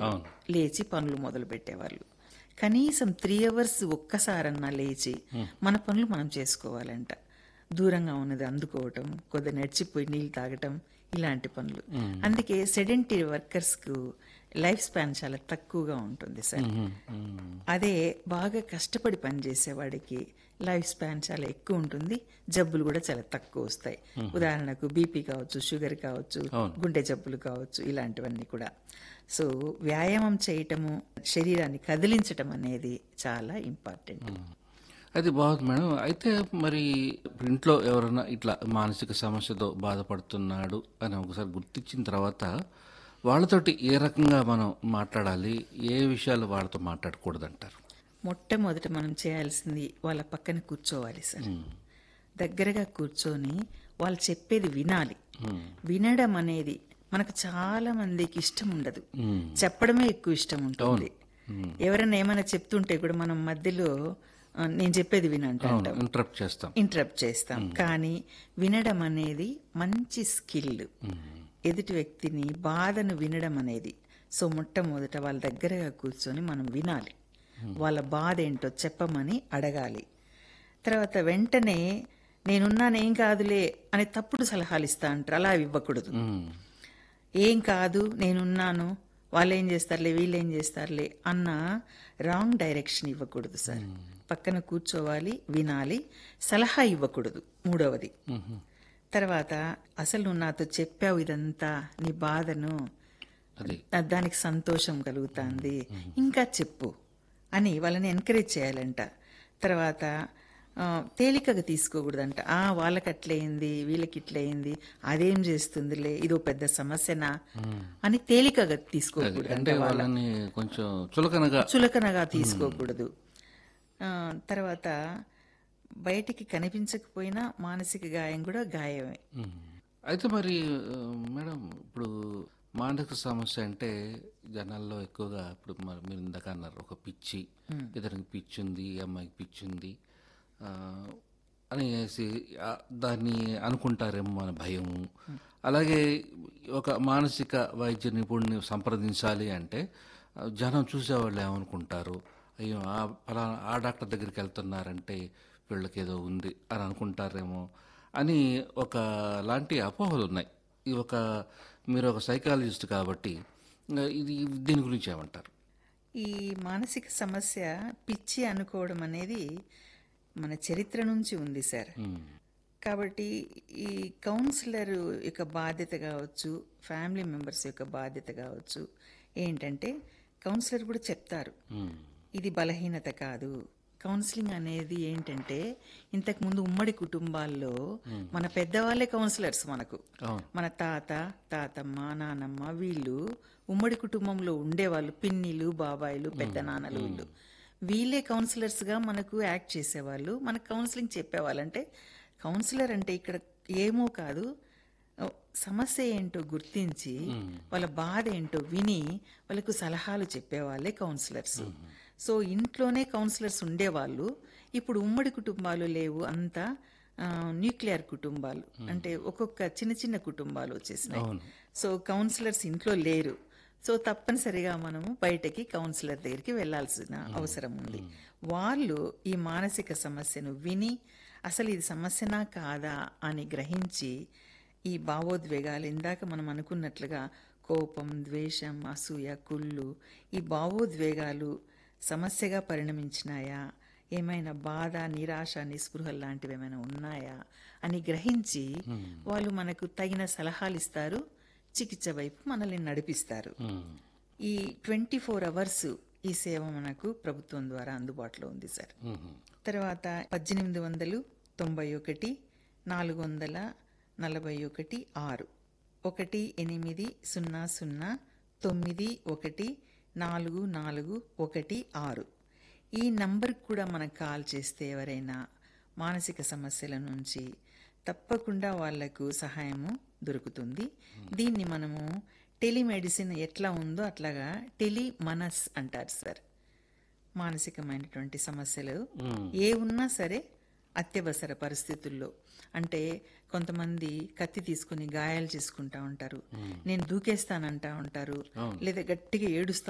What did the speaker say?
పెట్టేవాళ్ళు అవును. లేచి పనులు మొదలు పెట్టేవాళ్ళు కనీసం త్రీ అవర్స్ ఒక్కసారన్నా లేచి మన పనులు మనం చేసుకోవాలంట దూరంగా ఉన్నది అందుకోవటం కొద్ది నడిచిపోయి నీళ్ళు తాగటం ఇలాంటి పనులు అందుకే సెడెంటరీ వర్కర్స్ కు లైఫ్ స్పాన్ చాలా తక్కువగా ఉంటుంది సార్ అదే బాగా కష్టపడి పనిచేసేవాడికి లైఫ్ స్పాన్ చాలా ఎక్కువ ఉంటుంది జబ్బులు కూడా చాలా తక్కువ వస్తాయి ఉదాహరణకు బీపీ కావచ్చు షుగర్ కావచ్చు గుండె జబ్బులు కావచ్చు ఇలాంటివన్నీ కూడా సో వ్యాయామం చేయటము శరీరాన్ని కదిలించటం అనేది చాలా ఇంపార్టెంట్ అది బాగుంది మేడం అయితే మరి ఇప్పుడు ఇంట్లో ఎవరైనా ఇట్లా మానసిక సమస్యతో బాధపడుతున్నాడు అని ఒకసారి గుర్తించిన తర్వాత వాళ్ళతోటి ఏ రకంగా మనం మాట్లాడాలి ఏ విషయాలు వాళ్ళతో మాట్లాడకూడదంటారు మొట్టమొదట మనం చేయాల్సింది వాళ్ళ పక్కన కూర్చోవాలి సార్ దగ్గరగా కూర్చొని వాళ్ళు చెప్పేది వినాలి వినడం అనేది మనకు చాలా మందికి ఇష్టం ఉండదు చెప్పడమే ఎక్కువ ఇష్టం ఉంటుంది ఎవరైనా ఏమైనా చెప్తుంటే కూడా మనం మధ్యలో "ఆ, నేను చెప్పేది వినంట అవును ఇంటరప్ట్ చేస్తాం ఇంటరప్ట్ చేస్తాం కానీ వినడం అనేది మంచి స్కిల్ ఎదుటి వ్యక్తిని బాధను వినడం అనేది సో మొట్టమొదట వాళ్ళ దగ్గరగా కూర్చొని మనం వినాలి వాళ్ళ బాధ ఏంటో చెప్పమని అడగాలి తర్వాత వెంటనే నేనున్నానేం కాదులే అని తప్పుడు సలహాలు ఇస్తా అంటారు అలా ఇవ్వకూడదు ఉమ్. ఏం కాదు నేనున్నాను వాళ్ళు ఏం చేస్తారులే వీళ్ళు ఏం చేస్తారులే అన్న రాంగ్ డైరెక్షన్ ఇవ్వకూడదు సార్ పక్కన కూర్చోవాలి వినాలి సలహా ఇవ్వకూడదు మూడవది తర్వాత అసలు నువ్వు నాతో చెప్పావు ఇదంతా నీ బాధను అది దా- దానికి సంతోషం కలుగుతుంది ఇంకా చెప్పు అని వాళ్ళని ఎంకరేజ్ చేయాలంట తర్వాత ఆ, తేలికగా తీసుకోకూడదంట ఆ వాళ్ళకి అట్లయింది వీళ్ళకి ఇట్లయింది అదేం చేస్తుందిలే ఇదో పెద్ద సమస్యనా అని తేలికగా తీసుకోకూడదు అంటే వాళ్ళని కొంచెం చులకనగా చులకనగా తీసుకోకూడదు ఆ, తర్వాత బయటికి కనిపించకపోయినా మానసిక గాయం కూడా గాయమే ఉమ్. అయితే మరి ఆ, మేడం ఇప్పుడు మానసిక సమస్య అంటే జనాల్లో ఎక్కువగా ఇప్పుడు మరి మీరు ఇందాక అన్నారు ఒక పిచ్చి ఇతనికి పిచ్చి ఉంది ఈ అమ్మాయికి పిచ్చి ఉంది ఆ, అనేసి ఆ, దాన్ని అనుకుంటారేమో మన భయము అలాగే ఒక మానసిక వైద్య నిపుణుని సంప్రదించాలి అంటే ఆ, జనం చూసేవాళ్ళు ఏమనుకుంటారు అయ్యో ఆ ఫలానా ఆ డాక్టర్ దగ్గరికి వెళ్తున్నారంటే వీళ్ళకి ఏదో ఉంది అని అనుకుంటారేమో అని ఒక లాంటి అపోహలు ఉన్నాయి ఇది ఒక మీరు ఒక సైకాలజిస్ట్ కాబట్టి ఇంకా ఇది దీని గురించి ఏమంటారు ఈ మానసిక సమస్య పిచ్చి అనుకోవడం అనేది మన చరిత్ర నుంచి ఉంది సార్ కాబట్టి ఈ కౌన్సిలర్ యొక్క బాధ్యత కావచ్చు ఫ్యామిలీ మెంబర్స్ యొక్క బాధ్యత కావచ్చు ఏంటంటే కౌన్సిలర్ కూడా చెప్తారు ఉమ్. ఇది బలహీనత కాదు కౌన్సిలింగ్ అనేది ఏంటంటే ఇంతకు ముందు ఉమ్మడి కుటుంబాల్లో మన పెద్దవాళ్ళే కౌన్సిలర్స్ మనకు అవును మన తాత తాతమ్మ నానమ్మ వీళ్ళు ఉమ్మడి కుటుంబంలో ఉండేవాళ్ళు పిన్నిలు బాబాయిలు పెద్ద నాన్నలు వీళ్ళు వీళ్ళే కౌన్సిలర్స్ గా మనకు యాక్ట్ చేసేవాళ్ళు మనకు కౌన్సిలింగ్ చెప్పేవాళ్ళు అంటే కౌన్సిలర్ అంటే ఇక్కడ ఏమో కాదు ఓ, సమస్య ఏంటో గుర్తించి వాళ్ళ బాధ ఏంటో విని వాళ్ళకు సలహాలు చెప్పేవాళ్ళే కౌన్సిలర్స్ సో ఇంట్లోనే కౌన్సిలర్స్ ఉండేవాళ్ళు ఇప్పుడు ఉమ్మడి కుటుంబాలు లేవు అంతా ఆ, న్యూక్లియర్ కుటుంబాలు అంటే ఒక్కొక్క చిన్న చిన్న కుటుంబాలు వచ్చేసినాయి సో కౌన్సిలర్స్ ఇంట్లో లేరు సో తప్పనిసరిగా మనము బయటకి కౌన్సిలర్ దగ్గరికి వెళ్ళాల్సిన అవసరం ఉంది వాళ్ళు ఈ మానసిక సమస్యను విని అసలు ఇది సమస్యనా కాదా అని గ్రహించి ఈ భావోద్వేగాలు ఇందాక మనం అనుకున్నట్లుగా కోపం ద్వేషం అసూయ కుళ్ళు ఈ భావోద్వేగాలు సమస్యగా పరిణమించినాయా ఏమైనా బాధ నిరాశ నిస్పృహలు లాంటివి ఏమైనా ఉన్నాయా అని గ్రహించి వాళ్ళు మనకు తగిన సలహాలు ఇస్తారు చికిత్స వైపు మనల్ని నడిపిస్తారు ఉమ్. ఈ ట్వంటీ ఫోర్ అవర్స్ ఈ సేవ మనకు ప్రభుత్వం ద్వారా అందుబాటులో ఉంది సార్ ఉమ్. తర్వాత పద్దెనిమిది వందలు తొంభై ఒకటి నాలుగు వందల నలభై ఒకటి ఆరు ఒకటి ఎనిమిది సున్నా సున్నా తొమ్మిది ఒకటి నాలుగు నాలుగు ఒకటి ఆరు ఈ నంబర్కి కూడా మనం కాల్ చేస్తే ఎవరైనా మానసిక సమస్యల నుంచి తప్పకుండా వాళ్లకు సహాయము దొరుకుతుంది దీన్ని మనము టెలిమెడిసిన్ ఎట్లా ఉందో అట్లాగా టెలి మనస్ అంటారు సార్ మానసికమైనటువంటి సమస్యలు ఏ ఉన్నా సరే అత్యవసర పరిస్థితుల్లో అంటే కొంతమంది కత్తి తీసుకుని గాయాలు చేసుకుంటా ఉంటారు నేను దూకేస్తానంటా ఉంటారు లేదా గట్టిగా ఏడుస్తా